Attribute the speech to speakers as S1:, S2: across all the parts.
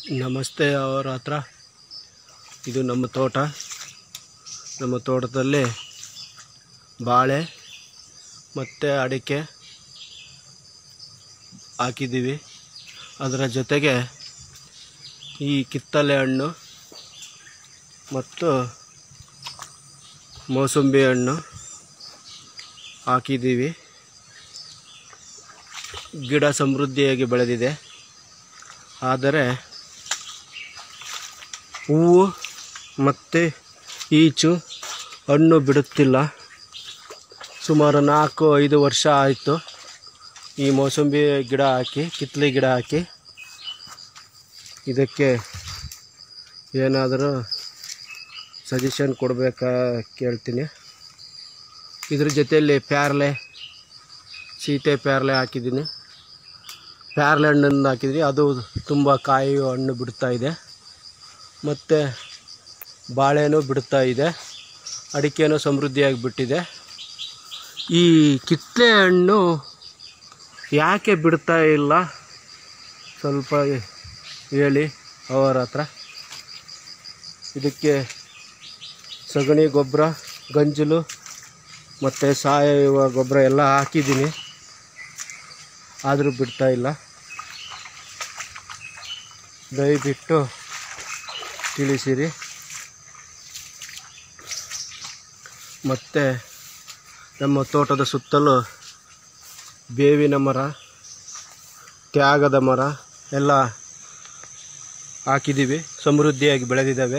S1: ನಮಸ್ತೆ ಅವರ ಹತ್ರ ಇದು ನಮ್ಮ ತೋಟ ನಮ್ಮ ತೋಟದಲ್ಲಿ ಬಾಳೆ ಮತ್ತು ಅಡಿಕೆ ಹಾಕಿದ್ದೀವಿ ಅದರ ಜೊತೆಗೆ ಈ ಕಿತ್ತಳೆ ಹಣ್ಣು ಮತ್ತು ಮೋಸಂಬಿ ಹಣ್ಣು ಹಾಕಿದ್ದೀವಿ ಗಿಡ ಸಮೃದ್ಧಿಯಾಗಿ ಬೆಳೆದಿದೆ ಆದರೆ ಹೂವು ಮತ್ತು ಈಚು ಹಣ್ಣು ಬಿಡುತ್ತಿಲ್ಲ ಸುಮಾರು ನಾಲ್ಕು ಐದು ವರ್ಷ ಆಯಿತು ಈ ಮೋಸಂಬಿ ಗಿಡ ಹಾಕಿ ಕಿತ್ತಳೆ ಗಿಡ ಹಾಕಿ ಇದಕ್ಕೆ ಏನಾದರೂ ಸಜೆಷನ್ ಕೊಡಬೇಕಾ ಕೇಳ್ತೀನಿ ಇದ್ರ ಜೊತೆಯಲ್ಲಿ ಪ್ಯಾರ್ಲೆ ಸೀತೆ ಪ್ಯಾರ್ಲೆ ಹಾಕಿದ್ದೀನಿ ಪ್ಯಾರ್ಲೆ ಹಣ್ಣನ್ನು ಹಾಕಿದ್ವಿ ಅದು ತುಂಬ ಕಾಯಿ ಹಣ್ಣು ಬಿಡ್ತಾ ಇದೆ ಮತ್ತು ಬಾಳೆನೂ ಬಿಡ್ತಾ ಇದೆ ಅಡಿಕೆನೂ ಸಮೃದ್ಧಿಯಾಗಿ ಬಿಟ್ಟಿದೆ ಈ ಕಿತ್ತಳೆ ಹಣ್ಣು ಯಾಕೆ ಬಿಡ್ತಾ ಇಲ್ಲ ಸ್ವಲ್ಪ ಹೇಳಿ ಅವರ ಹತ್ರ ಇದಕ್ಕೆ ಸಗಣಿ ಗೊಬ್ಬರ ಗಂಜಲು ಮತ್ತು ಸಾವಯವ ಗೊಬ್ಬರ ಎಲ್ಲ ಹಾಕಿದ್ದೀನಿ ಆದರೂ ಬಿಡ್ತಾ ಇಲ್ಲ ದಯವಿಟ್ಟು ತಿಳಿಸಿರಿ ಮತ್ತು ನಮ್ಮ ತೋಟದ ಸುತ್ತಲೂ ಬೇವಿನ ಮರ ತ್ಯಾಗದ ಮರ ಎಲ್ಲ ಹಾಕಿದ್ದೀವಿ ಸಮೃದ್ಧಿಯಾಗಿ ಬೆಳೆದಿದ್ದಾವೆ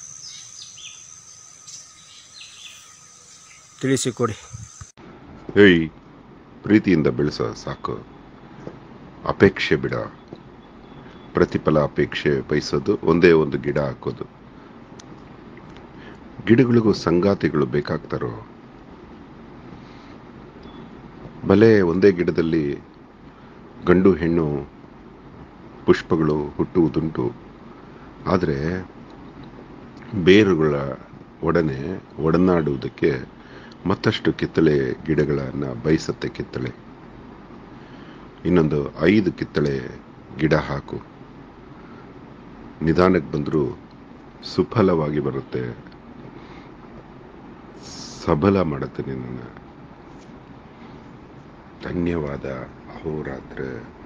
S1: ತಿಳಿಸಿಕೊಡಿ
S2: ಹೇಯ್ ಪ್ರೀತಿಯಿಂದ ಬೆಳೆಸ ಸಾಕು ಅಪೇಕ್ಷೆ ಬಿಡ ಪ್ರತಿಫಲ ಅಪೇಕ್ಷೆ ಬಯಸೋದು ಒಂದೇ ಒಂದು ಗಿಡ ಹಾಕೋದು ಗಿಡಗಳಿಗೂ ಸಂಗಾತಿಗಳು ಬೇಕಾಗ್ತಾರೋ ಬಲೆ ಒಂದೇ ಗಿಡದಲ್ಲಿ ಗಂಡು ಹೆಣ್ಣು ಪುಷ್ಪಗಳು ಹುಟ್ಟುವುದುಂಟು ಆದರೆ ಬೇರುಗಳ ಒಡನೆ ಒಡನಾಡುವುದಕ್ಕೆ ಮತ್ತಷ್ಟು ಕಿತ್ತಳೆ ಗಿಡಗಳನ್ನು ಬಯಸತ್ತೆ ಕಿತ್ತಳೆ ಇನ್ನೊಂದು ಐದು ಕಿತ್ತಳೆ ಗಿಡ ಹಾಕು ನಿಧಾನಕ್ಕೆ ಬಂದರೂ ಸುಫಲವಾಗಿ ಬರುತ್ತೆ ಸಬಲ ಮಾಡುತ್ತೆ ನಿನ್ನನ್ನು ಧನ್ಯವಾದ ಅಹೋರಾತ್ರ